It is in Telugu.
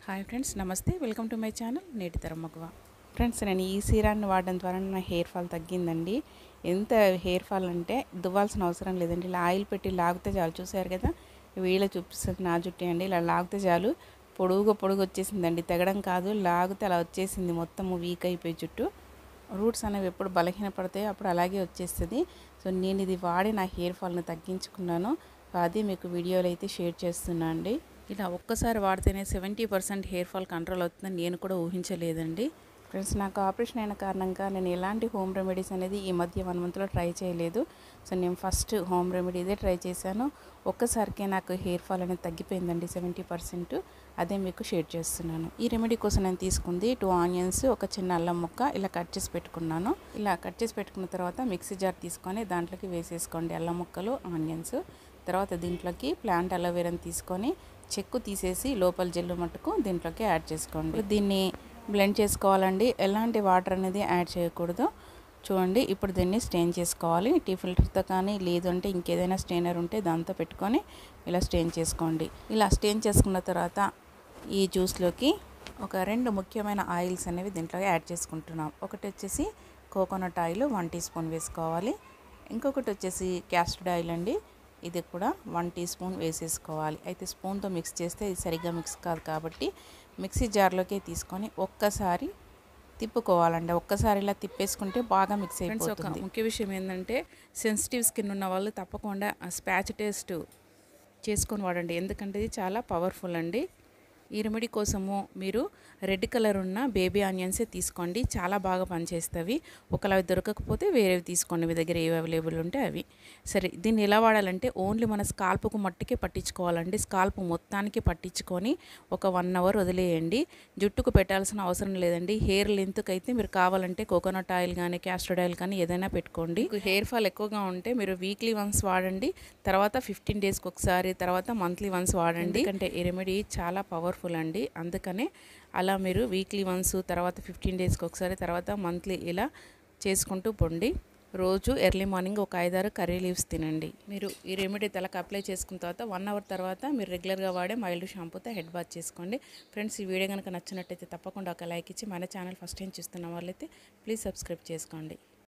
హాయ్ ఫ్రెండ్స్ నమస్తే వెల్కమ్ టు మై ఛానల్ నేటి తరం మగువ ఫ్రెండ్స్ నేను ఈ సీరాన్ని వాడడం ద్వారా నా హెయిర్ ఫాల్ తగ్గిందండి ఎంత హెయిర్ ఫాల్ అంటే దువ్వాల్సిన అవసరం లేదండి ఇలా ఆయిల్ పెట్టి లాగితే చాలు చూసారు కదా వీళ్ళ చూపిస్తుంది నా జుట్టు అండి ఇలా లాగితే చాలు పొడుగుగా పొడుగు వచ్చేసిందండి తెగడం కాదు లాగితే అలా వచ్చేసింది మొత్తం వీక్ అయిపోయి జుట్టు రూట్స్ అనేవి ఎప్పుడు బలహీనపడతాయో అప్పుడు అలాగే వచ్చేస్తుంది సో నేను ఇది వాడి నా హెయిర్ ఫాల్ని తగ్గించుకున్నాను అది మీకు వీడియోలో అయితే షేర్ చేస్తున్నా అండి ఇలా ఒక్కసారి వాడితేనే seventy percent hair fall control అవుతుందని నేను కూడా ఊహించలేదండి ఫ్రెండ్స్ నాకు ఆపరేషన్ అయిన కారణంగా నేను ఎలాంటి హోమ్ రెమెడీస్ అనేది ఈ మధ్య వన్ మంత్లో ట్రై చేయలేదు సో నేను ఫస్ట్ హోమ్ రెమెడీ ఇదే ట్రై చేశాను ఒక్కసారికే నాకు హెయిర్ ఫాల్ అనేది తగ్గిపోయిందండి సెవెంటీ పర్సెంట్ అదే మీకు షేర్ చేస్తున్నాను ఈ రెమెడీ కోసం నేను తీసుకుంది టూ ఆనియన్స్ ఒక చిన్న అల్లం ముక్క ఇలా కట్ చేసి పెట్టుకున్నాను ఇలా కట్ చేసి పెట్టుకున్న తర్వాత మిక్సీ జార్ తీసుకొని దాంట్లోకి వేసేసుకోండి అల్లం ముక్కలు ఆనియన్స్ తర్వాత దీంట్లోకి ప్లాంట్ అలోవేరాని తీసుకొని చెక్కు తీసేసి లోపల జెల్లు మట్టుకు దీంట్లోకి యాడ్ చేసుకోండి దీన్ని బ్లెండ్ చేసుకోవాలండి ఎలాంటి వాటర్ అనేది యాడ్ చేయకూడదు చూడండి ఇప్పుడు దీన్ని స్టెయిన్ చేసుకోవాలి టీ ఫిల్టర్తో కానీ లేదంటే ఇంకేదైనా స్టెయినర్ ఉంటే దాంతో పెట్టుకొని ఇలా స్టెయిన్ చేసుకోండి ఇలా స్టెయిన్ చేసుకున్న తర్వాత ఈ జ్యూస్లోకి ఒక రెండు ముఖ్యమైన ఆయిల్స్ అనేవి దీంట్లో యాడ్ చేసుకుంటున్నాం ఒకటి వచ్చేసి coconut oil one teaspoon వేసుకోవాలి ఇంకొకటి వచ్చేసి క్యాస్టర్డ్ ఆయిల్ అండి ఇది కూడా వన్ టీ స్పూన్ వేసేసుకోవాలి అయితే స్పూన్తో మిక్స్ చేస్తే ఇది సరిగ్గా మిక్స్ కాదు కాబట్టి మిక్సీ జార్లోకి తీసుకొని ఒక్కసారి తిప్పుకోవాలండి ఒక్కసారి ఇలా తిప్పేసుకుంటే బాగా మిక్స్ అయిపోతుంది ముఖ్య విషయం ఏంటంటే సెన్సిటివ్ స్కిన్ ఉన్న వాళ్ళు తప్పకుండా స్పాచ్ టేస్ట్ చేసుకొని వాడండి ఎందుకంటే ఇది చాలా పవర్ఫుల్ అండి ఈ రెమెడీ కోసము మీరు రెడ్ కలర్ ఉన్న బేబీ ఆనియన్సే తీసుకోండి చాలా బాగా పనిచేస్తాయి ఒకవేళ అవి దొరకకపోతే వేరేవి తీసుకోండి మీ దగ్గర ఏవి అవైలబుల్ ఉంటే అవి సరే దీన్ని ఎలా వాడాలంటే ఓన్లీ మన స్కాల్ప్కు మట్టికే పట్టించుకోవాలండి స్కాల్ప్ మొత్తానికి పట్టించుకొని ఒక వన్ అవర్ వదిలేయండి జుట్టుకు పెట్టాల్సిన అవసరం లేదండి హెయిర్ లెంత్కి అయితే మీరు కావాలంటే కోకోనట్ ఆయిల్ కానీ క్యాస్టర్డ్ ఆయిల్ కానీ ఏదైనా పెట్టుకోండి హెయిర్ ఫాల్ ఎక్కువగా ఉంటే మీరు వీక్లీ వన్స్ వాడండి తర్వాత ఫిఫ్టీన్ డేస్కి ఒకసారి తర్వాత మంత్లీ వన్స్ వాడండి ఎందుకంటే ఈ రెమెడీ చాలా పవర్ఫుల్ అండి అందుకనే అలా మీరు వీక్లీ వన్స్ తర్వాత ఫిఫ్టీన్ డేస్కి ఒకసారి తర్వాత మంత్లీ ఇలా చేసుకుంటూ పొండి రోజు ఎర్లీ మార్నింగ్ ఒక ఐదారు కర్రీ లీవ్స్ తినండి మీరు ఈ రెమెడీ తలకు అప్లై చేసుకున్న తర్వాత వన్ అవర్ తర్వాత మీరు రెగ్యులర్గా వాడే మైల్డ్ షాంపూతో హెడ్ బాత్ చేసుకోండి ఫ్రెండ్స్ ఈ వీడియో కనుక నచ్చినట్టయితే తప్పకుండా ఒక లైక్ ఇచ్చి మన ఛానల్ ఫస్ట్ టైం చూస్తున్న వాళ్ళైతే ప్లీజ్ సబ్స్క్రైబ్ చేసుకోండి